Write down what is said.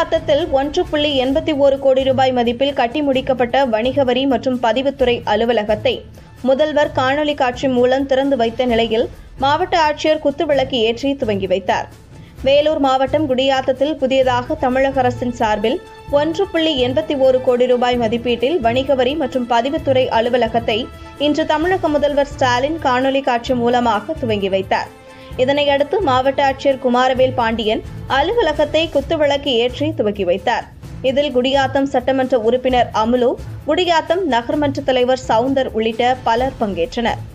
குடியாத்தத்தில் ஒன்று புள்ளி எண்பத்தி ஒரு கோடி ரூபாய் மதிப்பில் கட்டி முடிக்கப்பட்ட வணிக வரி மற்றும் பதிவுத்துறை அலுவலகத்தை முதல்வர் காணொலி காட்சி மூலம் திறந்து வைத்த நிலையில் மாவட்ட ஆட்சியர் குத்துவிளக்கு ஏற்றி துவங்கி வைத்தார் வேலூர் மாவட்டம் குடியாத்தத்தில் புதியதாக தமிழக அரசின் சார்பில் ஒன்று புள்ளி எண்பத்தி ஒரு கோடி ரூபாய் மதிப்பீட்டில் வணிக வரி மற்றும் பதிவுத்துறை அலுவலகத்தை இன்று தமிழக முதல்வர் ஸ்டாலின் காணொலி காட்சி மூலமாக துவங்கி வைத்தார் இதனையடுத்து மாவட்ட ஆட்சியர் குமாரவேல் பாண்டியன் அலுவலகத்தை குத்துவிளக்கு ஏற்றி துவக்கி வைத்தார் இதில் குடியாத்தம் சட்டமன்ற உறுப்பினர் அமுலு குடியாத்தம் நகர்மன்ற தலைவர் சவுந்தர் உள்ளிட்ட பலர் பங்கேற்றனர்